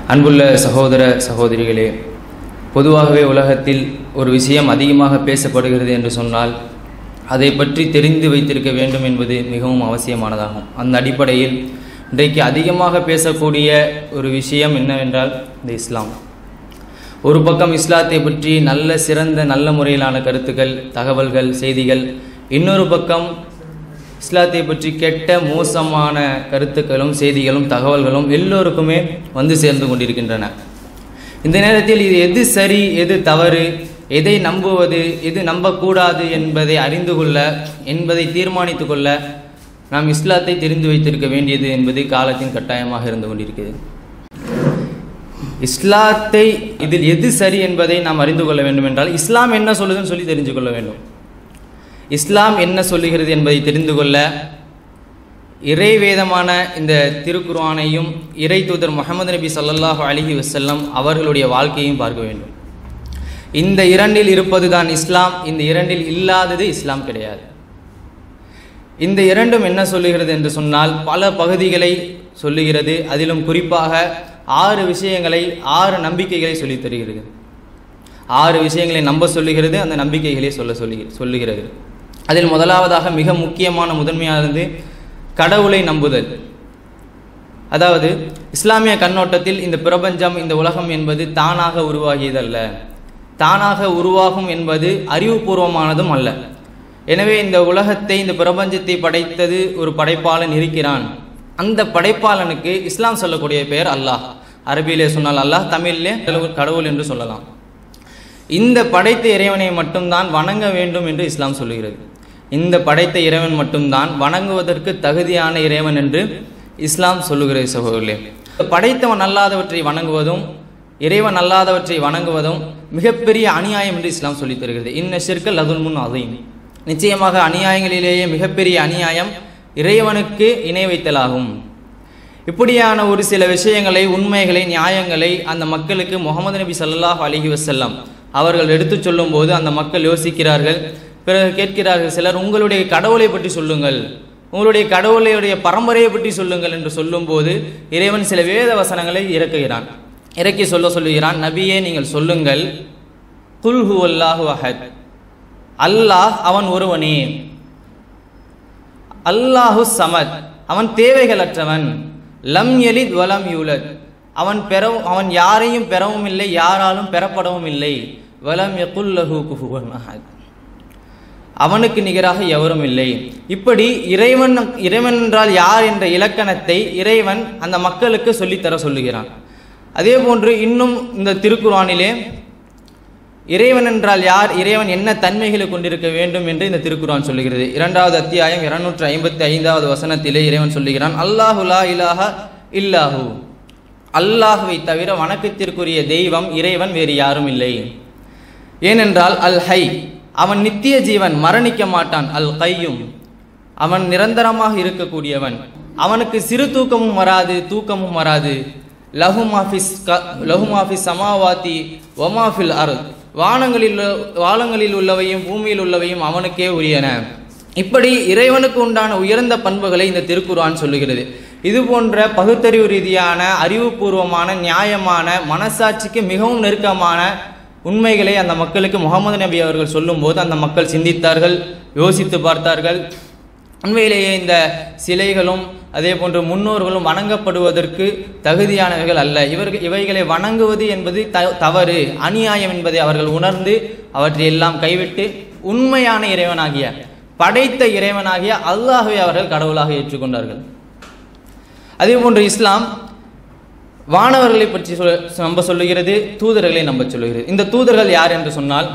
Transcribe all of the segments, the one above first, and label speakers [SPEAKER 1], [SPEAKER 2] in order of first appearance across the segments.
[SPEAKER 1] அன்புள்ள சகோதர சகோதரிகளே பொதுவாகவே உலகத்தில் ஒரு விஷயம் அதிகமாக பேசப்படுகிறது என்று சொன்னால் அதை பற்றி தெரிந்து வைத்திருக்க வேண்டும் என்பது மிகவும் அவசியமானதாகும் அந்த அடிப்படையில் இன்றைக்கு அதிகமாக பேசக்கூடிய ஒரு விஷயம் என்னவென்றால் இந்த இஸ்லாம் ஒரு பக்கம் இஸ்லாத்தை பற்றி நல்ல சிறந்த நல்ல முறையிலான கருத்துக்கள் தகவல்கள் செய்திகள் இன்னொரு பக்கம் இஸ்லாத்தை பற்றி கெட்ட மோசமான கருத்துக்களும் செய்திகளும் தகவல்களும் எல்லோருக்குமே வந்து சேர்ந்து கொண்டிருக்கின்றன இந்த நேரத்தில் இது எது சரி எது தவறு எதை நம்புவது எது நம்பக்கூடாது என்பதை அறிந்து கொள்ள என்பதை தீர்மானித்து கொள்ள நாம் இஸ்லாத்தை தெரிந்து வைத்திருக்க வேண்டியது என்பது காலத்தின் கட்டாயமாக இருந்து கொண்டிருக்கிறது இஸ்லாத்தை இதில் எது சரி என்பதை நாம் அறிந்து கொள்ள வேண்டும் என்றால் இஸ்லாம் என்ன சொல்லுதுன்னு சொல்லி தெரிஞ்சு கொள்ள வேண்டும் இஸ்லாம் என்ன சொல்லுகிறது என்பதை தெரிந்து கொள்ள இறை வேதமான இந்த திருக்குர்ஆனையும் இறை தூதர் முகமது நபி ஸல்லல்லாஹு அலைஹி வஸல்லம் அவர்களுடைய வாழ்க்கையையும் பார்க்க வேண்டும் இந்த இரண்டில் இருப்பது தான் இஸ்லாம் இந்த இரண்டில் இல்லாதது இஸ்லாம் கிடையாது இந்த இரண்டும் என்ன சொல்லுகிறது என்று சொன்னால் பல பகுதிகளை சொல்லுகிறது அதிலும் குறிப்பாக ஆறு விஷயங்களை ஆறு நம்பிக்கைகளை சொல்லித் தருகிறது ஆறு விஷயங்களை நம்ப சொல்லுகிறது அந்த நம்பிக்கைகளை சொல்ல சொல்லி சொல்லுகிறது அதில் முதலாவதாக மிக முக்கியமான முதன்மையானது கடவுளை நம்புதல் அதாவது இஸ்லாமிய கண்ணோட்டத்தில் இந்த பிரபஞ்சம் இந்த உலகம் என்பது தானாக உருவாகியதல்ல தானாக உருவாகும் என்பது அறிவுபூர்வமானதும் அல்ல எனவே இந்த உலகத்தை இந்த பிரபஞ்சத்தை படைத்தது ஒரு படைப்பாளன் இருக்கிறான் அந்த படைப்பாளனுக்கு இஸ்லாம் சொல்லக்கூடிய பெயர் அல்லாஹ் அரபியிலே சொன்னால் அல்லாஹ் தமிழிலே கடவுள் என்று சொல்லலாம் இந்த படைத்த இறைவனை மட்டும்தான் வணங்க வேண்டும் என்று இஸ்லாம் சொல்லுகிறது இந்த படைத்த இறைவன் மட்டும்தான் வணங்குவதற்கு தகுதியான இறைவன் என்று இஸ்லாம் சொல்லுகிறது சகோதரர்களே படைத்தவன் அல்லாதவற்றை வணங்குவதும் இறைவன் அல்லாதவற்றை வணங்குவதும் மிகப்பெரிய அநியாயம் என்று இஸ்லாம் சொல்லித் தருகிறது இன்ன சிற்க லதுல் முன் அதையும் நிச்சயமாக அநியாயங்களிலேயே மிகப்பெரிய அநியாயம் இறைவனுக்கு இணை வைத்தலாகும் இப்படியான ஒரு சில விஷயங்களை உண்மைகளை நியாயங்களை அந்த மக்களுக்கு முகமது நபி சல்லாஹ் அலிஹி வசல்லம் அவர்கள் எடுத்து சொல்லும் போது அந்த மக்கள் யோசிக்கிறார்கள் பிறகு கேட்கிறார்கள் சிலர் உங்களுடைய கடவுளை பற்றி சொல்லுங்கள் உங்களுடைய கடவுளையுடைய பரம்பரையை பற்றி சொல்லுங்கள் என்று சொல்லும்போது இறைவன் சில வேத வசனங்களை இறக்குகிறான் இறக்கி சொல்ல சொல்லுகிறான் நபியே நீங்கள் சொல்லுங்கள் குல்ஹு அல்லாஹு அஹத் அல்லாஹ் அவன் ஒருவனே அல்லாஹு சமத் அவன் தேவைகளற்றவன் லம் எலித் வலம் யூலத் அவன் பெறவும் அவன் யாரையும் பெறவும் இல்லை யாராலும் பெறப்படவும் இல்லை வலம் யகுல்லஹு குஃபுவன் அஹத் அவனுக்கு நிகராக எவரும் இல்லை இப்படி இறைவன் இறைவன் என்றால் யார் என்ற இலக்கணத்தை இறைவன் அந்த மக்களுக்கு சொல்லித்தர சொல்லுகிறான் அதே போன்று இன்னும் இந்த திருக்குறானிலே இறைவன் என்றால் யார் இறைவன் என்ன தன்மைகளை கொண்டிருக்க வேண்டும் என்று இந்த திருக்குறான் சொல்லுகிறது இரண்டாவது அத்தியாயம் இருநூற்று ஐம்பத்தி ஐந்தாவது வசனத்திலே இறைவன் சொல்லுகிறான் அல்லாஹுலா இலாஹா இல்லாஹு அல்லாஹுவை தவிர வணக்கத்திற்குரிய தெய்வம் இறைவன் வேறு யாரும் இல்லை ஏனென்றால் அல் ஹை அவன் நித்திய ஜீவன் மரணிக்க மாட்டான் அல் கையும் அவன் நிரந்தரமாக இருக்கக்கூடியவன் அவனுக்கு சிறு தூக்கமும் வராது தூக்கமும் வராது லஹு மாஃபிஸ் க லஹு மாஃபிஸ் சமாவாத்தி ஒமாஃபில் அருள் வானங்களில் வானங்களில் உள்ளவையும் பூமியில் உள்ளவையும் அவனுக்கே உரியன இப்படி இறைவனுக்கு உண்டான உயர்ந்த பண்புகளை இந்த திருக்குறான் சொல்லுகிறது இது போன்ற பகுத்தறிவு ரீதியான அறிவுபூர்வமான நியாயமான மனசாட்சிக்கு மிகவும் நெருக்கமான உண்மைகளை அந்த மக்களுக்கு முகமது நபி அவர்கள் சொல்லும்போது அந்த மக்கள் சிந்தித்தார்கள் யோசித்து பார்த்தார்கள் உண்மையிலேயே இந்த சிலைகளும் அதே போன்று முன்னோர்களும் வணங்கப்படுவதற்கு தகுதியானவைகள் அல்ல இவர்கள் இவைகளை வணங்குவது என்பது த தவறு அநியாயம் என்பதை அவர்கள் உணர்ந்து அவற்றை எல்லாம் கைவிட்டு உண்மையான இறைவனாகிய படைத்த இறைவனாகிய அல்லாஹுவை அவர்கள் கடவுளாக ஏற்றுக்கொண்டார்கள் அதே போன்று இஸ்லாம் வானவர்களை பற்றி சொல் நம்ப சொல்லுகிறது தூதர்களை நம்ப சொல்லுகிறது இந்த தூதர்கள் யார் என்று சொன்னால்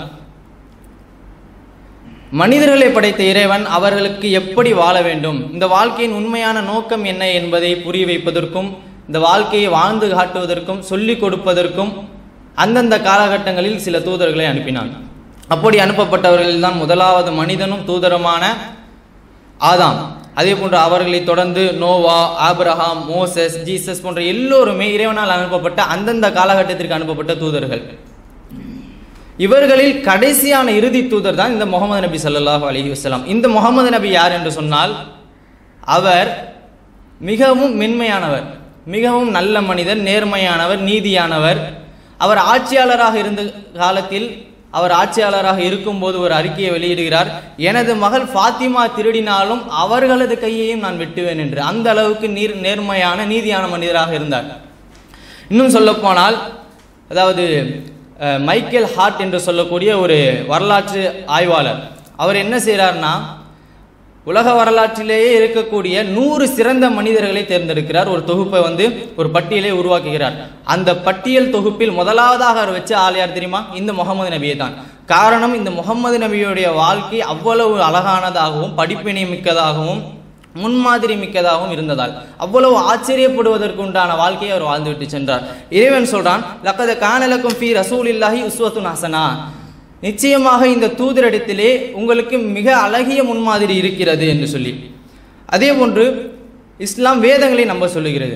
[SPEAKER 1] மனிதர்களை படைத்த இறைவன் அவர்களுக்கு எப்படி வாழ வேண்டும் இந்த வாழ்க்கையின் உண்மையான நோக்கம் என்ன என்பதை புரிய வைப்பதற்கும் இந்த வாழ்க்கையை வாழ்ந்து காட்டுவதற்கும் சொல்லிக் கொடுப்பதற்கும் அந்தந்த காலகட்டங்களில் சில தூதர்களை அனுப்பினான் அப்படி அனுப்பப்பட்டவர்களில் தான் முதலாவது மனிதனும் தூதருமான ஆதாம் அதே போன்று அவர்களை தொடர்ந்து நோவா ஆப்ரஹாம் மோசஸ் ஜீசஸ் போன்ற எல்லோருமே இறைவனால் அனுப்பப்பட்ட அந்தந்த காலகட்டத்திற்கு அனுப்பப்பட்ட தூதர்கள் இவர்களில் கடைசியான இறுதி தூதர் தான் இந்த முகமது நபி ஸல்லல்லாஹு அலைஹி வஸல்லம் இந்த முகமது நபி யார் என்று சொன்னால் அவர் மிகவும் மென்மையானவர் மிகவும் நல்ல மனிதர் நேர்மையானவர் நீதியானவர் அவர் ஆட்சியாளராக இருந்த காலத்தில் அவர் ஆட்சியாளராக இருக்கும்போது ஒரு அறிக்கையை வெளியிடுகிறார் எனது மகள் ஃபாத்திமா திருடினாலும் அவர்களது கையையும் நான் வெட்டுவேன் என்று அந்த அளவுக்கு நீர் நேர்மையான நீதியான மனிதராக இருந்தார் இன்னும் சொல்லப்போனால் அதாவது அஹ், மைக்கேல் ஹார்ட் என்று சொல்லக்கூடிய ஒரு வரலாற்று ஆய்வாளர் அவர் என்ன செய்கிறார்னா உலக வரலாற்றிலேயே இருக்கக்கூடிய நூறு சிறந்த மனிதர்களை தேர்ந்தெடுக்கிறார் ஒரு தொகுப்பை வந்து ஒரு பட்டியலை உருவாக்குகிறார் அந்த பட்டியல் தொகுப்பில் முதலாவதாக அவர் வச்ச ஆள் யார் தெரியுமா இந்த முகமது நபியை தான் காரணம் இந்த முகமது நபியுடைய வாழ்க்கை அவ்வளவு அழகானதாகவும் படிப்பினை மிக்கதாகவும் முன்மாதிரி மிக்கதாகவும் இருந்ததால் அவ்வளவு ஆச்சரியப்படுவதற்கு உண்டான வாழ்க்கையை அவர் வாழ்ந்துவிட்டு சென்றார் இறைவன் சொல்றான் லக்கத கானலக்கும் ஃபி ரசூலில்லாஹி உஸ்வத்துன் ஹசனா நிச்சயமாக இந்த தூதரிடத்திலே உங்களுக்கு மிக அழகிய முன்மாதிரி இருக்கிறது என்று சொல்லி அதே போன்று இஸ்லாம் வேதங்களை நம்ப சொல்லுகிறது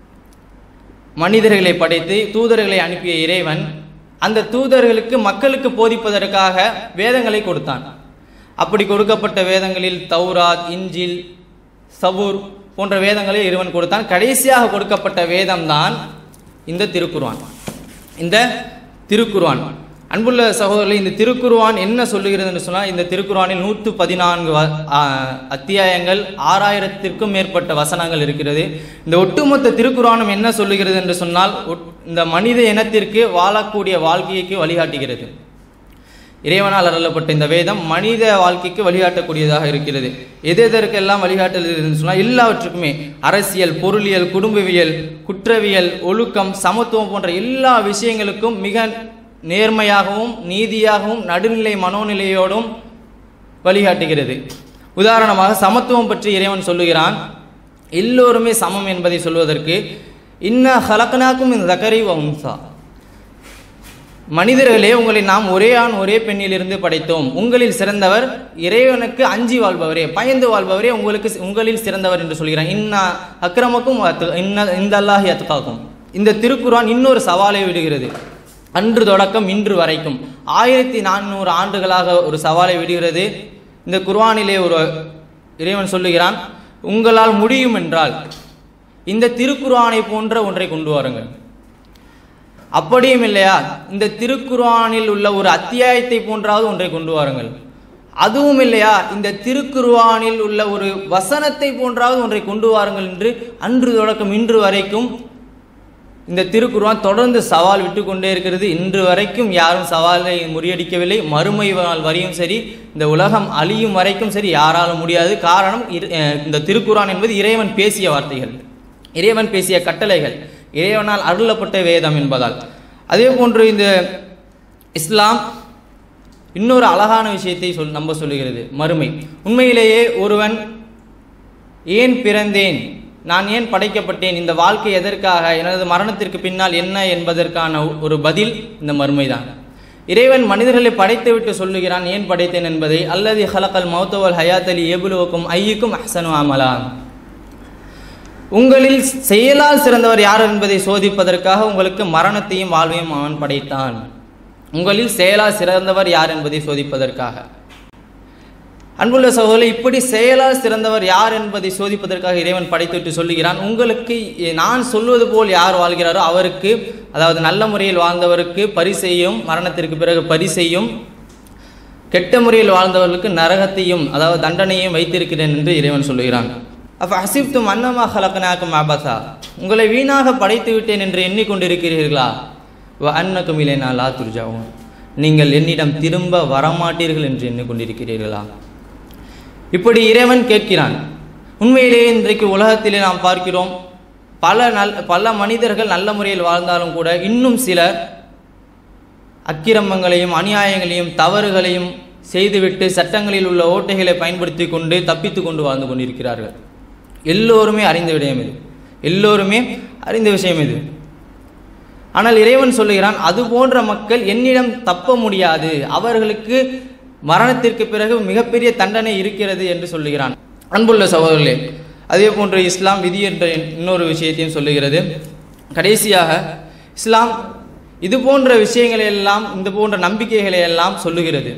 [SPEAKER 1] மனிதர்களை படைத்து தூதர்களை அனுப்பிய இறைவன் அந்த தூதர்களுக்கு மக்களுக்கு போதிப்பதற்காக வேதங்களை கொடுத்தான் அப்படி கொடுக்கப்பட்ட வேதங்களில் தௌராத் இஞ்சில் சபூர் போன்ற வேதங்களை இறைவன் கொடுத்தான் கடைசியாக கொடுக்கப்பட்ட வேதம்தான் இந்த திருக்குர்ஆன் இந்த திருக்குர்ஆன் அன்புள்ள சகோதரர்களே இந்த திருக்குர்ஆன் என்ன சொல்லுகிறது என்று சொன்னால் இந்த திருக்குர்ஆனில் நூற்று பதினான்கு வ- ஆ, அத்தியாயங்கள் ஆறாயிரத்திற்கும் மேற்பட்ட வசனங்கள் இருக்கிறது இந்த ஒட்டுமொத்த திருக்குர்ஆனும் என்ன சொல்லுகிறது என்று சொன்னால் ஒட்- இந்த மனித இனத்திற்கு வாழக்கூடிய வாழ்க்கைக்கு வழிகாட்டுகிறது இறைவனால் அருளப்பட்ட இந்த வேதம் மனித வாழ்க்கைக்கு வழிகாட்டக்கூடியதாக இருக்கிறது எது எதற்கெல்லாம் வழிகாட்டுகிறது சொன்னால் எல்லாவற்றுக்குமே அரசியல் பொருளியல் குடும்பவியல் குற்றவியல் ஒழுக்கம் சமத்துவம் போன்ற எல்லா விஷயங்களுக்கும் மிக நேர்மையாகவும் நீதியாகவும் நடுநிலை மனோநிலையோடும் வழிகாட்டுகிறது உதாரணமாக சமத்துவம் பற்றி இறைவன் சொல்லுகிறான் எல்லோருமே சமம் என்பதை சொல்வதற்கு இன்ன ஹலக்கனாக்கும் இந்த தக்கரை வம்சா மனிதர்களே உங்களை நாம் ஒரே ஆண் ஒரே பெண்ணிலிருந்து படைத்தோம் உங்களில் சிறந்தவர் இறைவனுக்கு அஞ்சி வாழ்பவரே பயந்து வாழ்பவரே உங்களுக்கு உங்களில் சிறந்தவர் என்று சொல்கிறான் இன்னா அக்கிரமக்கும் அத்து- இன்ன இந்த அல்லாஹி அத்துக்காக்கும் இந்த திருக்குர்ஆன் இன்னொரு சவாலை விடுகிறது அன்று தொடக்கம் இன்று வரைக்கும் ஆயிரத்தி நானூறு ஆண்டுகளாக ஒரு சவாலை விடுகிறது இந்த குர்ஆனிலே ஒரு இறைவன் சொல்லுகிறான் உங்களால் முடியும் என்றால் இந்த திருக்குர்ஆனை போன்ற ஒன்றை கொண்டு வாருங்கள் அப்படியும் இல்லையா இந்த திருக்குர்ஆனில் உள்ள ஒரு அத்தியாயத்தை போன்றாவது ஒன்றை கொண்டு வாருங்கள் அதுவும் இல்லையா இந்த திருக்குர்ஆனில் உள்ள ஒரு வசனத்தை போன்றாவது ஒன்றை கொண்டு வாருங்கள் என்று அன்று தொடக்கம் இன்று வரைக்கும் இந்த திருக்குர்ஆன் தொடர்ந்து சவால் விட்டு கொண்டே இருக்கிறது இன்று வரைக்கும் யாரும் சவாலை முறியடிக்கவில்லை மறுமை நாள் வரையும் சரி இந்த உலகம் அழியும் வரைக்கும் சரி யாராலும் முடியாது காரணம் இரு- அஹ் இந்த திருக்குர்ஆன் என்பது இறைவன் பேசிய வார்த்தைகள் இறைவன் பேசிய கட்டளைகள் இறைவனால் அருளப்பட்ட வேதம் என்பதால் அதே போன்று இந்த இஸ்லாம் இன்னொரு அழகான விஷயத்தை சொல் நம்ப சொல்லுகிறது மறுமை உண்மையிலேயே ஒருவன் ஏன் பிறந்தேன் நான் ஏன் படைக்கப்பட்டேன் இந்த வாழ்க்கை எதற்காக எனது மரணத்திற்கு பின்னால் என்ன என்பதற்கான ஒரு பதில் இந்த மறுமைதான் இறைவன் மனிதர்களை படைத்துவிட்டு சொல்லுகிறான் ஏன் படைத்தேன் என்பதை அல்லது ஹலக்கல் மௌத்தவல் ஹயாத்தலி எபுலுவக்கும் ஐயுக்கும் அஹ்சனு அமலா உங்களில் செயலால் சிறந்தவர் யார் என்பதை சோதிப்பதற்காக உங்களுக்கு மரணத்தையும் வாழ்வையும் அவன் படைத்தான் உங்களில் செயலால் சிறந்தவர் யார் என்பதை சோதிப்பதற்காக அன்புள்ள சகோதரி இப்படி செயலால் சிறந்தவர் யார் என்பதை சோதிப்பதற்காக இறைவன் படைத்துவிட்டு சொல்லுகிறான் உங்களுக்கு நான் சொல்வது போல் யார் வாழ்கிறாரோ அவருக்கு அதாவது நல்ல முறையில் வாழ்ந்தவருக்கு பரிசெய்யும் மரணத்திற்கு பிறகு பரிசெய்யும் கெட்ட முறையில் வாழ்ந்தவர்களுக்கு நரகத்தையும் அதாவது தண்டனையும் வைத்திருக்கிறேன் என்று இறைவன் சொல்லுகிறான் அப்ப அசிப்தும் அன்னமா ஹலக்கனாக்கும் அபசா உங்களை வீணாக படைத்து விட்டேன் என்று எண்ணிக்கொண்டிருக்கிறீர்களா வ அன்னக்கும் இலைனா லா துர்ஜாவும் நீங்கள் என்னிடம் திரும்ப வரமாட்டீர்கள் என்று எண்ணிக்கொண்டிருக்கிறீர்களா இப்படி இறைவன் கேட்கிறான் உண்மையிலேயே இன்றைக்கு உலகத்திலே நாம் பார்க்கிறோம் பல நல் பல மனிதர்கள் நல்ல முறையில் வாழ்ந்தாலும் கூட இன்னும் சிலர் அக்கிரமங்களையும் அநியாயங்களையும் தவறுகளையும் செய்துவிட்டு சட்டங்களில் உள்ள ஓட்டைகளை பயன்படுத்தி கொண்டு தப்பித்து கொண்டு வாழ்ந்து கொண்டிருக்கிறார்கள் எல்லோருமே அறிந்த விடயம் இது எல்லோருமே அறிந்த விஷயம் இது ஆனால் இறைவன் சொல்லுகிறான் அது போன்ற மக்கள் என்னிடம் தப்ப முடியாது அவர்களுக்கு மரணத்திற்கு பிறகு மிகப்பெரிய தண்டனை இருக்கிறது என்று சொல்லுகிறான் அன்புள்ள சகோதரர்களே அதே போன்று இஸ்லாம் விதி என்ற இன்னொரு விஷயத்தையும் சொல்லுகிறது கடைசியாக இஸ்லாம் இது போன்ற விஷயங்களை எல்லாம் இந்த போன்ற நம்பிக்கைகளை எல்லாம் சொல்லுகிறது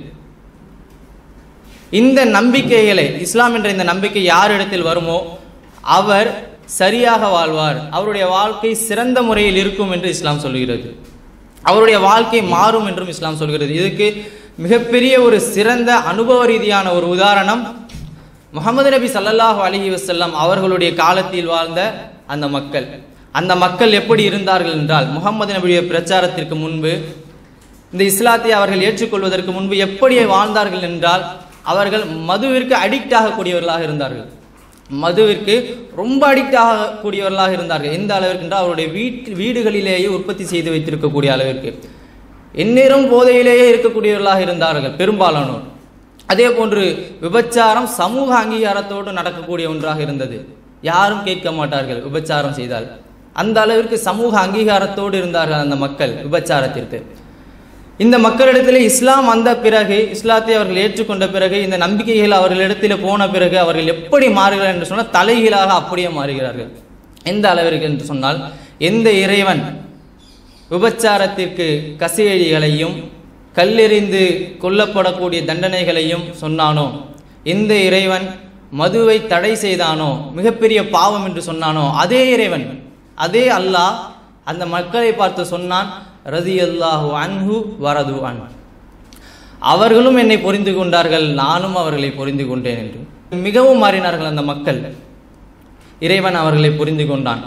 [SPEAKER 1] இந்த நம்பிக்கைகளை இஸ்லாம் என்ற இந்த நம்பிக்கை யாரிடத்தில் வருமோ அவர் சரியாக வாழ்வார் அவருடைய வாழ்க்கை சிறந்த முறையில் இருக்கும் என்று இஸ்லாம் சொல்கிறது அவருடைய வாழ்க்கை மாறும் என்றும் இஸ்லாம் சொல்கிறது இதுக்கு மிகப்பெரிய ஒரு சிறந்த அனுபவ ரீதியான ஒரு உதாரணம் முகமது நபி ஸல்லல்லாஹு அலைஹி வஸல்லம் அவர்களுடைய காலத்தில் வாழ்ந்த அந்த மக்கள் அந்த மக்கள் எப்படி இருந்தார்கள் என்றால் முகமது நபியுடைய பிரச்சாரத்திற்கு முன்பு இந்த இஸ்லாத்தை அவர்கள் ஏற்றுக்கொள்வதற்கு முன்பு எப்படி வாழ்ந்தார்கள் என்றால் அவர்கள் மதுவிற்கு அடிக்ட் ஆகக்கூடியவர்களாக இருந்தார்கள் மதுவிற்கு ரொம்ப அடிக்ட் ஆகக்கூடியவர்களாக இருந்தார்கள் எந்த அளவிற்கு என்றால் அவருடைய வீட்டு வீடுகளிலேயே உற்பத்தி செய்து வைத்திருக்கக்கூடிய அளவிற்கு எந்நேரம் போதையிலேயே இருக்கக்கூடியவர்களாக இருந்தார்கள் பெரும்பாலானோர் அதே போன்று விபச்சாரம் சமூக அங்கீகாரத்தோடு நடக்கக்கூடிய ஒன்றாக இருந்தது யாரும் கேட்க மாட்டார்கள் விபச்சாரம் செய்தால் அந்த அளவிற்கு சமூக அங்கீகாரத்தோடு இருந்தார்கள் அந்த மக்கள் விபச்சாரத்திற்கு இந்த மக்களிடத்தில் இஸ்லாம் வந்த பிறகு இஸ்லாத்தை அவர்கள் ஏற்றுக்கொண்ட பிறகு இந்த நம்பிக்கைகள் அவர்களிடத்தில் போன பிறகு அவர்கள் எப்படி மாறுகிறார்கள் என்று சொன்னால் தலைகீழாக அப்படியே மாறுகிறார்கள் எந்த அளவிற்கு என்று சொன்னால் எந்த இறைவன் விபச்சாரத்திற்கு கசையடிகளையும் கல்லெறிந்து கொல்லப்படக்கூடிய தண்டனைகளையும் சொன்னானோ எந்த இறைவன் மதுவை தடை செய்தானோ மிகப்பெரிய பாவம் என்று சொன்னானோ அதே இறைவன் அதே அல்லாஹ் அந்த மக்களை பார்த்து சொன்னான் ரதி அல்லாஹு அன்ஹு வரது அன் அவர்களும் என்னை புரிந்து கொண்டார்கள் நானும் அவர்களை புரிந்து கொண்டேன் என்று மிகவும் மாறினார்கள் அந்த மக்கள் இறைவன் அவர்களை புரிந்து கொண்டான்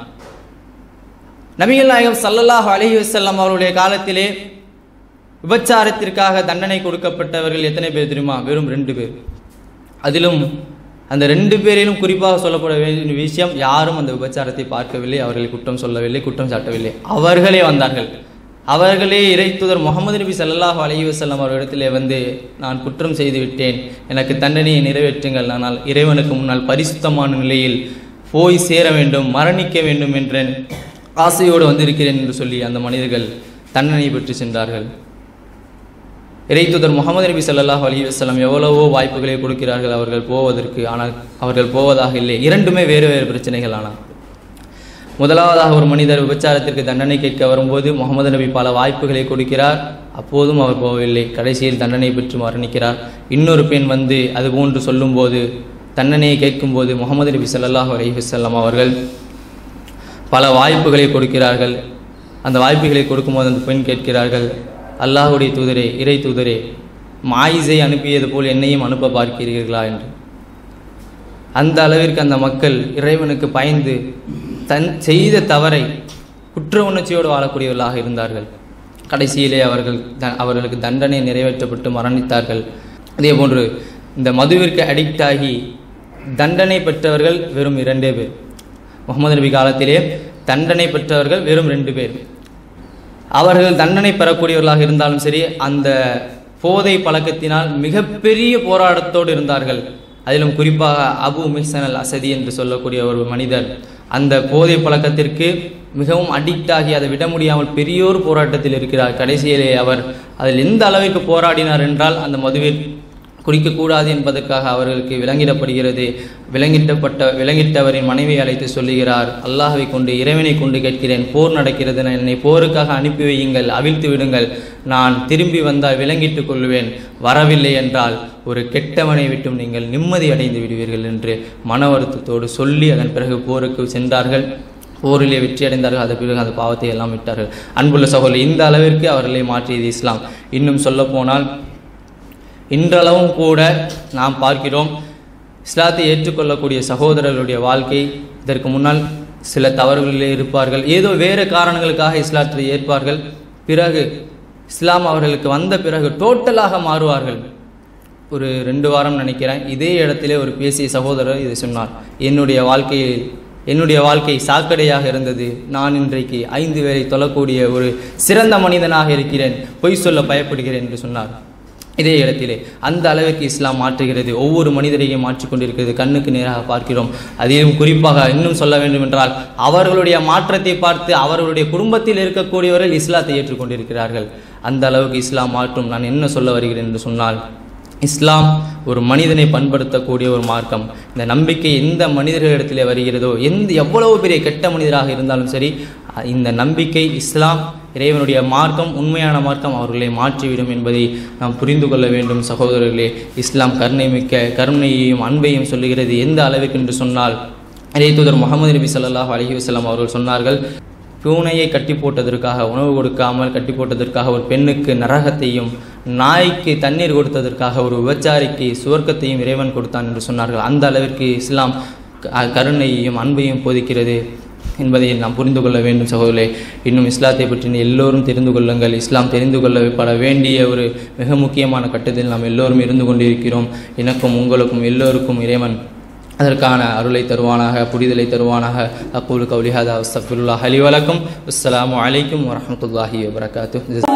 [SPEAKER 1] நபிகள் நாயகம் சல்லல்லாஹு அலைஹி வஸல்லம் அவருடைய காலத்திலே விபச்சாரத்திற்காக தண்டனை கொடுக்கப்பட்டவர்கள் எத்தனை பேர் தெரியுமா வெறும் ரெண்டு பேர் அதிலும் அந்த ரெண்டு பேரிலும் குறிப்பாக சொல்லப்பட வேண்டிய விஷயம் யாரும் அந்த விபச்சாரத்தை பார்க்கவில்லை அவர்களை குற்றம் சொல்லவில்லை குற்றம் சாட்டவில்லை அவர்களே வந்தார்கள் அவர்களே இறைத்துதர் முகமது நபி ஸல்லல்லாஹு அலைஹி வஸல்லம் அவரிடத்திலே வந்து நான் குற்றம் செய்து விட்டேன் எனக்கு தண்டனையை நிறைவேற்றுங்கள் ஆனால் இறைவனுக்கு முன்னால் பரிசுத்தமான நிலையில் போய் சேர வேண்டும் மரணிக்க வேண்டும் என்ற ஆசையோடு வந்திருக்கிறேன் என்று சொல்லி அந்த மனிதர்கள் தண்டனை பெற்று சென்றார்கள் இறைத்துதர் முகமது நபி ஸல்லல்லாஹு அலைஹி வஸல்லம் எவ்வளவோ வாய்ப்புகளை கொடுக்கிறார்கள் அவர்கள் போவதற்கு ஆனால் அவர்கள் போவதாக இல்லை இரண்டுமே வேறு வேறு பிரச்சனைகள் ஆனால் முதலாவதாக ஒரு மனிதர் விபச்சாரத்திற்கு தண்டனை கேட்க வரும்போது முகமது நபி பல வாய்ப்புகளை கொடுக்கிறார் அப்போதும் அவர் போகவில்லை கடைசியில் தண்டனை பெற்று மரணிக்கிறார் இன்னொரு பெண் வந்து அதுபோன்று சொல்லும்போது தண்டனையை கேட்கும்போது முகமது நபி ஸல்லல்லாஹு அலைஹி வஸல்லம் அவர்கள் பல வாய்ப்புகளை கொடுக்கிறார்கள் அந்த வாய்ப்புகளை கொடுக்கும்போது அந்த பெண் கேட்கிறார்கள் அல்லாஹுடைய தூதரே இறை தூதரே மாயிசை அனுப்பியது போல் என்னையும் அனுப்ப பார்க்கிறீர்களா என்று அந்த அளவிற்கு அந்த மக்கள் இறைவனுக்கு பயந்து தன் செய்த தவறை குற்ற உணர்ச்சியோடு வாழக்கூடியவர்களாக இருந்தார்கள் கடைசியிலே அவர்கள் த அவர்களுக்கு தண்டனை நிறைவேற்றப்பட்டு மரணித்தார்கள் அதே போன்று இந்த மதுவிற்கு அடிக்ட் ஆகி தண்டனை பெற்றவர்கள் வெறும் இரண்டே பேர் முகமது நபி காலத்திலே தண்டனை பெற்றவர்கள் வெறும் ரெண்டு பேர் அவர்கள் தண்டனை பெறக்கூடியவர்களாக இருந்தாலும் சரி அந்த போதை பழக்கத்தினால் மிகப்பெரிய போராட்டத்தோடு இருந்தார்கள் அதிலும் குறிப்பாக அபு மிஹ்சன் அல் அசதி என்று சொல்லக்கூடிய ஒரு மனிதர் அந்த போதை பழக்கத்திற்கு மிகவும் அடிக்ட் ஆகி அதை விட முடியாமல் பெரியோர் போராட்டத்தில் இருக்கிறார் கடைசியிலே அவர் அதில் எந்த அளவிற்கு போராடினார் என்றால் அந்த மதுவில் குடிக்கக்கூடாது என்பதற்காக அவர்களுக்கு விலங்கிடப்படுகிறது விலங்கிட்டப்பட்ட விலங்கிட்டவரின் மனைவியை அழைத்து சொல்லுகிறார் அல்லாஹ்வை கொண்டு இறைவனை கொண்டு கேட்கிறேன் போர் நடக்கிறது நான் என்னை போருக்காக அனுப்பி வையுங்கள் அவிழ்த்து விடுங்கள் நான் திரும்பி வந்தால் விலங்கிட்டுக் கொள்வேன் வரவில்லை என்றால் ஒரு கெட்டவனை விட்டும் நீங்கள் நிம்மதி அடைந்து விடுவீர்கள் என்று மன வருத்தத்தோடு சொல்லி அதன் பிறகு போருக்கு சென்றார்கள் போரிலே வெற்றி அடைந்தார்கள் அதன் பிறகு அந்த பாவத்தை எல்லாம் விட்டார்கள் அன்புள்ள சகோதரர் இந்த அளவிற்கு அவர்களை மாற்றியது இஸ்லாம் இன்னும் சொல்லப்போனால் இன்றளவும் கூட நாம் பார்க்கிறோம் இஸ்லாத்தை ஏற்றுக்கொள்ளக்கூடிய சகோதரர்களுடைய வாழ்க்கை இதற்கு முன்னால் சில தவறுகளிலே இருப்பார்கள் ஏதோ வேறு காரணங்களுக்காக இஸ்லாத்தை ஏற்பார்கள் பிறகு இஸ்லாம் அவர்களுக்கு வந்த பிறகு டோட்டலாக மாறுவார்கள் ஒரு ரெண்டு வாரம் நினைக்கிறேன் இதே இடத்திலே ஒரு பேசிய சகோதரர் இதை சொன்னார் என்னுடைய வாழ்க்கையில் என்னுடைய வாழ்க்கை சாக்கடையாக இருந்தது நான் இன்றைக்கு ஐந்து வேளை தொழக்கூடிய ஒரு சிறந்த மனிதனாக இருக்கிறேன் பொய் சொல்ல பயப்படுகிறேன் என்று சொன்னார் இதே இடத்திலே அந்த அளவிற்கு இஸ்லாம் மாற்றுகிறது ஒவ்வொரு மனிதரையும் மாற்றிக்கொண்டிருக்கிறது கண்ணுக்கு நேராக பார்க்கிறோம் அதிலும் குறிப்பாக இன்னும் சொல்ல வேண்டும் என்றால் அவர்களுடைய மாற்றத்தை பார்த்து அவர்களுடைய குடும்பத்தில் இருக்கக்கூடியவர்கள் இஸ்லாத்தை ஏற்றுக்கொண்டிருக்கிறார்கள் அந்த அளவுக்கு இஸ்லாம் மாற்றும் நான் என்ன சொல்ல வருகிறேன் என்று சொன்னால் இஸ்லாம் ஒரு மனிதனை பண்படுத்தக்கூடிய ஒரு மார்க்கம் இந்த நம்பிக்கை எந்த மனிதர்களிடத்திலே வருகிறதோ எந்த எவ்வளவு பெரிய கெட்ட மனிதராக இருந்தாலும் சரி இந்த நம்பிக்கை இஸ்லாம் இறைவனுடைய மார்க்கம் உண்மையான மார்க்கம் அவர்களை மாற்றிவிடும் என்பதை நாம் புரிந்து கொள்ள வேண்டும் சகோதரர்களே இஸ்லாம் கருணை மிக்க கருணையையும் அன்பையும் சொல்லுகிறது எந்த அளவுக்கு என்று சொன்னால் அதே தூதர் முகமது நபி ஸல்லல்லாஹு அலைஹி வஸல்லம் அவர்கள் சொன்னார்கள் பூனையை கட்டி போட்டதற்காக உணவு கொடுக்காமல் கட்டி போட்டதற்காக ஒரு பெண்ணுக்கு நரகத்தையும் நாய்க்கு தண்ணீர் கொடுத்ததற்காக ஒரு விபச்சாரிக்கு சுவர்க்கத்தையும் இறைவன் கொடுத்தான் என்று சொன்னார்கள் அந்த அளவிற்கு இஸ்லாம் க- கருணையையும் அன்பையும் போதிக்கிறது என்பதை நாம் புரிந்து கொள்ள வேண்டும் சகோதரே இன்னும் இஸ்லாத்தை பற்றி எல்லோரும் தெரிந்து கொள்ளுங்கள் இஸ்லாம் தெரிந்து கொள்ளப்பட வேண்டிய ஒரு மிக முக்கியமான கட்டத்தில் நாம் எல்லோரும் இருந்து கொண்டிருக்கிறோம் எனக்கும் உங்களுக்கும் எல்லோருக்கும் இறைவன் அதற்கான அருளை தருவானாக புரிதலை தருவானாக அக்கூலு கவுலிஹாதா அஸ்தஃபிருல்லாஹ் அலி வலக்கும் அஸ்ஸலாமு அலைக்கும் வரஹ்மத்துல்லாஹி வபரகாத்துஹ்